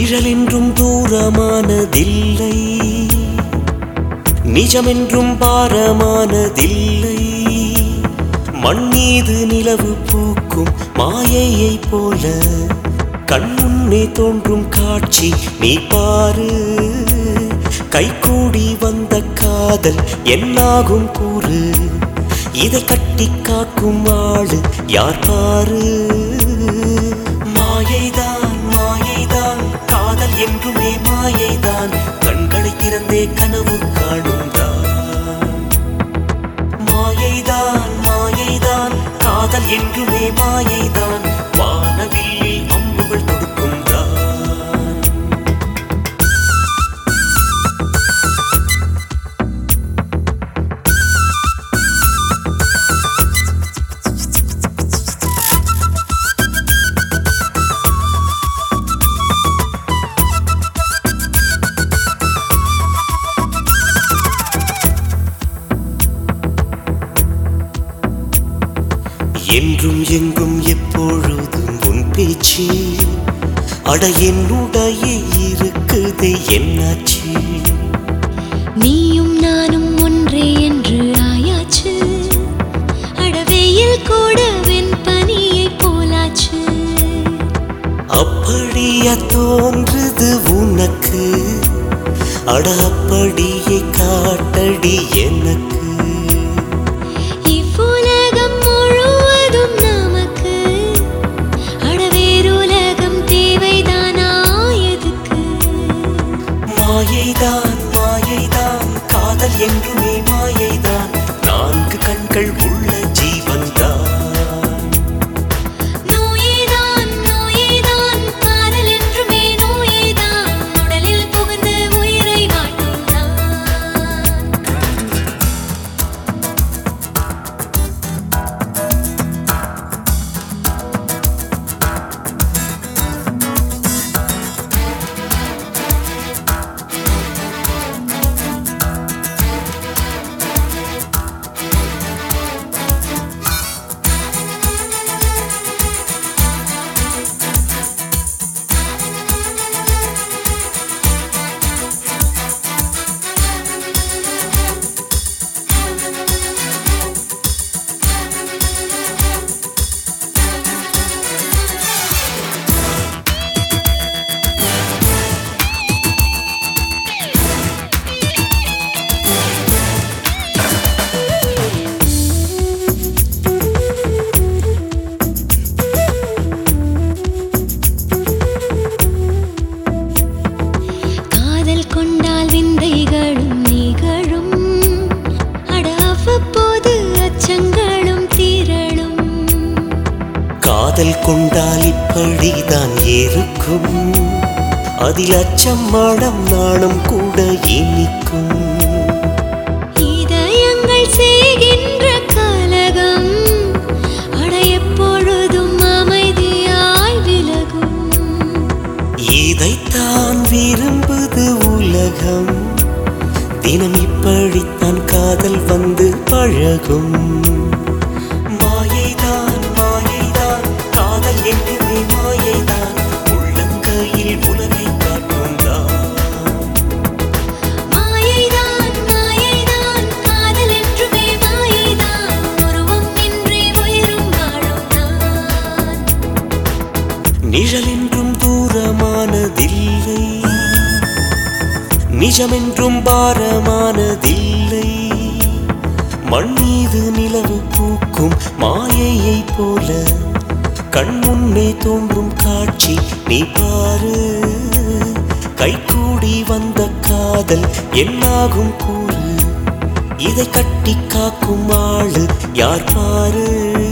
நிழலென்றும் தூரமானதில்லை நிஜமென்றும் பாரமானதில்லை மண் மீது நிலவு பூக்கும் மாயையை போல கண் முன்னே தோன்றும் காட்சி நீ பாரு கைகூடி வந்த காதல் என்னாகும் கூறு இதை கட்டி காக்கும் ஆளு யார் பாரு மாயைதான் மாயைதான் காதல் என்றுமே மாயைதான் கண்களை திறந்தே கனவு காணும் தான் மாயைதான் மாயைதான் காதல் என்றுமே மாயைதான் வானவில்லில் அம்புகள் தொடுக்கும் தான் என்றும் எங்கும் எப்பொழுதும் உன் பேச்சு அட என்னுடைய இருக்குதே என்னாச்சு நீயும் நானும் ஒன்றே என்று ஆயாச்சு அடவெயில் கூட வெண்பனியை போலாச்சு அப்படியா தோன்றுது உனக்கு அட அப்படியே காட்டடி எனக்கு இவ்வுலகம் முழுவதும் நமக்கு அடவேறுலகம் தேவைதானா எதுக்கு மாயைதான் மாயைதான் காதல் என்றுமே மாயைதான் நான்கு கண்கள் உள்ள ஜீவன்தான் நோயேதான் நோயேதான் காதல் என்றுமே நோயேதான் உடலில் புகுந்து உயிரை வாட்டும் நான் காதல் கொண்டால் விந்தைகளும் நிகழும் அட அவ்வப்போது அச்சங்களும் தீரலும் காதல் கொண்டால் இப்படிதான் இருக்கும் அதில் அச்சம் மடம் நாணம் கூட இனிக்கும் இதயங்கள் செய்கின்ற கலகம் அட எப்பொழுதும் அமைதியாய் விலகும் இதைத்தான் விரும்புது உலகம் தினம் இப்படித்தான் காதல் வந்து பழகும் மாயைதான் மாயைதான் காதல் என்றுமே மாயைதான் உள்ளங்கையில் உலகை காட்டும் தான் மாயைதான் மாயைதான் காதல் என்றுமே மாயைதான் உருவம் இன்றி உயிரும் வாழும் நான் நிழலென்றும் தூரமானதில்லை நிஜமென்றும் பாரமானதில்லை மண் மீது நிலவு பூக்கும் மாயையை போல கண் முன்னே தோன்றும் காட்சி நீ பாரு கைகூடி வந்த காதல் என்னாகும் கூறு இதை கட்டி காக்கும் ஆளு யார் பாரு